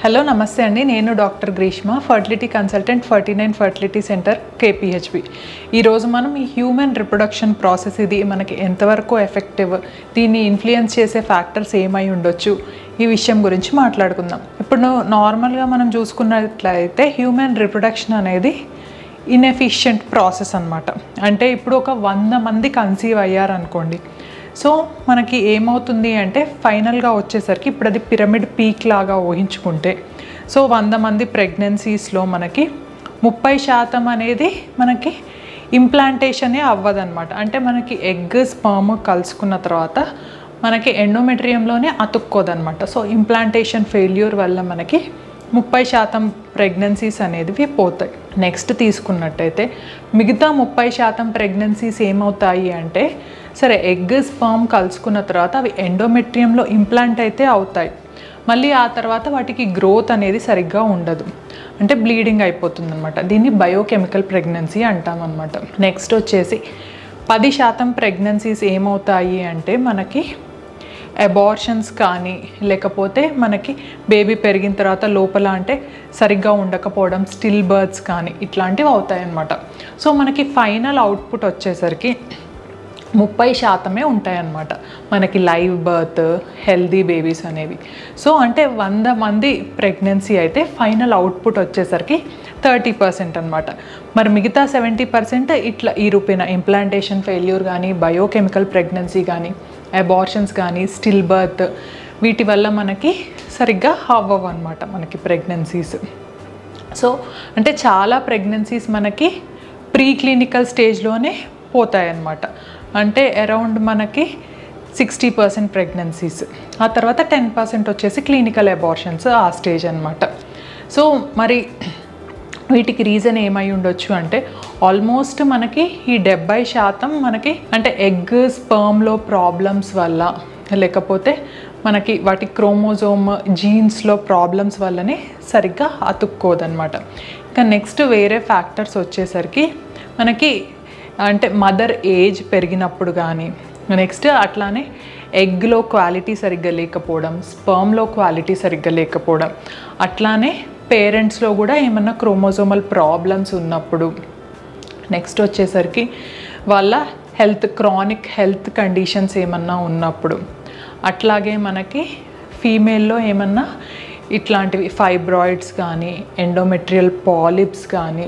hello నమస్తే అండి నేను doctor Greeshma fertility consultant forty nine fertility centre KPHB ఈరోజు మనం ఈ హ్యూమన్ రిప్రొడక్షన్ ప్రాసెస్ ఇది మనకి ఎంతవరకు ఎఫెక్టివ్ దీన్ని ఇన్ఫ్లుయెన్స్ చేసే ఫ్యాక్టర్స్ ఏమై ఉండొచ్చు ఈ విషయం గురించి మాట్లాడుకుందాం ఇప్పుడు నార్మల్గా మనం చూసుకున్నట్లయితే హ్యూమన్ రిప్రొడక్షన్ అనేది ఇన్ఎఫిషియంట్ ప్రాసెస్ అన్నమాట అంటే ఇప్పుడు ఒక వంద మంది కన్సీవ్ అయ్యారనుకోండి సో మనకి ఏమవుతుంది అంటే ఫైనల్గా వచ్చేసరికి ఇప్పుడు అది పిరమిడ్ పీక్ లాగా ఊహించుకుంటే సో వంద మంది ప్రెగ్నెన్సీస్లో మనకి ముప్పై శాతం అనేది మనకి ఇంప్లాంటేషనే అవ్వదన్నమాట అంటే మనకి ఎగ్ స్పర్మ్ కలుసుకున్న తర్వాత మనకి ఎండోమెట్రియంలోనే అతుక్కోదన్నమాట సో ఇంప్లాంటేషన్ ఫెయిల్యూర్ వల్ల మనకి ముప్పై శాతం ప్రెగ్నెన్సీస్ అనేవి పోతాయి నెక్స్ట్ తీసుకున్నట్టయితే మిగతా ముప్పై శాతం ప్రెగ్నెన్సీస్ ఏమవుతాయి అంటే సరే ఎగ్ స్పర్మ్ కలుసుకున్న తర్వాత అవి ఎండోమెట్రియంలో ఇంప్లాంట్ అయితే అవుతాయి మళ్ళీ ఆ తర్వాత వాటికి గ్రోత్ అనేది సరిగ్గా ఉండదు అంటే బ్లీడింగ్ అయిపోతుంది అనమాట దీన్ని బయోకెమికల్ ప్రెగ్నెన్సీ అంటామన్నమాట నెక్స్ట్ వచ్చేసి పది శాతం ప్రెగ్నెన్సీస్ ఏమవుతాయి అంటే మనకి అబార్షన్స్ కానీ లేకపోతే మనకి బేబీ పెరిగిన తర్వాత లోపల అంటే సరిగ్గా ఉండకపోవడం స్టిల్ బర్త్స్ కానీ ఇట్లాంటివి అవుతాయన్నమాట సో మనకి ఫైనల్ అవుట్పుట్ వచ్చేసరికి ముప్పై శాతమే ఉంటాయన్నమాట మనకి లైవ్ బర్త్ హెల్దీ బేబీస్ అనేవి సో అంటే వంద మంది ప్రెగ్నెన్సీ అయితే ఫైనల్ అవుట్పుట్ వచ్చేసరికి థర్టీ పర్సెంట్ అనమాట మరి మిగతా సెవెంటీ పర్సెంట్ ఇట్లా ఈ రూపేణ ఇంప్లాంటేషన్ ఫెయిల్యూర్ కానీ బయోకెమికల్ ప్రెగ్నెన్సీ కానీ అబార్షన్స్ కానీ స్టిల్ బర్త్ వీటి వల్ల మనకి సరిగ్గా అవ్వవు అనమాట మనకి ప్రెగ్నెన్సీస్ సో అంటే చాలా ప్రెగ్నెన్సీస్ మనకి ప్రీ క్లినికల్ స్టేజ్లోనే పోతాయన్నమాట అంటే అరౌండ్ మనకి సిక్స్టీ పర్సెంట్ ప్రెగ్నెన్సీస్ ఆ తర్వాత టెన్ పర్సెంట్ వచ్చేసి క్లినికల్ అబార్షన్స్ ఆ స్టేజ్ అనమాట సో మరి వీటికి రీజన్ ఏమై ఉండొచ్చు అంటే ఆల్మోస్ట్ మనకి ఈ డెబ్బై శాతం మనకి అంటే ఎగ్ స్పర్మ్లో ప్రాబ్లమ్స్ వల్ల లేకపోతే మనకి వాటి క్రోమోజోమ్ జీన్స్లో ప్రాబ్లమ్స్ వల్లనే సరిగ్గా అతుక్కోదన్నమాట ఇంకా నెక్స్ట్ వేరే ఫ్యాక్టర్స్ వచ్చేసరికి మనకి అంటే మదర్ ఏజ్ పెరిగినప్పుడు కానీ నెక్స్ట్ అట్లానే ఎగ్లో క్వాలిటీ సరిగ్గా లేకపోవడం స్పర్మ్లో క్వాలిటీ సరిగ్గా లేకపోవడం అట్లానే పేరెంట్స్లో కూడా ఏమన్నా క్రోమోజోమల్ ప్రాబ్లమ్స్ ఉన్నప్పుడు నెక్స్ట్ వచ్చేసరికి వాళ్ళ హెల్త్ క్రానిక్ హెల్త్ కండిషన్స్ ఏమన్నా ఉన్నప్పుడు అట్లాగే మనకి ఫీమేల్లో ఏమన్నా ఇట్లాంటివి ఫైబ్రాయిడ్స్ కానీ ఎండోమెట్రియల్ పాలిప్స్ కానీ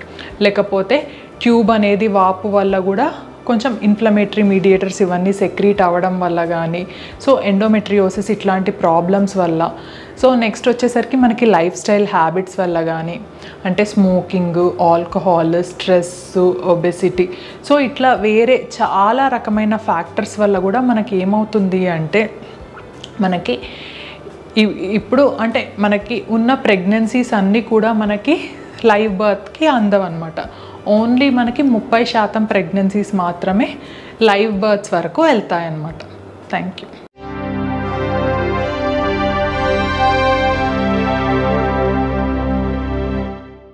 లేకపోతే ట్యూబ్ అనేది వాపు వల్ల కూడా కొంచెం ఇన్ఫ్లమేటరీ మీడియేటర్స్ ఇవన్నీ సెక్రీట్ అవ్వడం వల్ల కానీ సో ఎండోమెట్రియోసిస్ ఇట్లాంటి ప్రాబ్లమ్స్ వల్ల సో నెక్స్ట్ వచ్చేసరికి మనకి లైఫ్ స్టైల్ హ్యాబిట్స్ వల్ల కానీ అంటే smoking alcohol stress obesity so ఇట్లా వేరే చాలా రకమైన ఫ్యాక్టర్స్ వల్ల కూడా మనకి ఏమవుతుంది అంటే మనకి ఇ- ఇప్పుడు అంటే మనకి ఉన్న ప్రెగ్నెన్సీస్ అన్నీ కూడా మనకి లైవ్ బర్త్కి అందవన్నమాట ఓన్లీ మనకి ముప్పై శాతం ప్రెగ్నెన్సీస్ మాత్రమే లైవ్ బర్త్స్ వరకు వెళ్తాయన్నమాట థ్యాంక్ యూ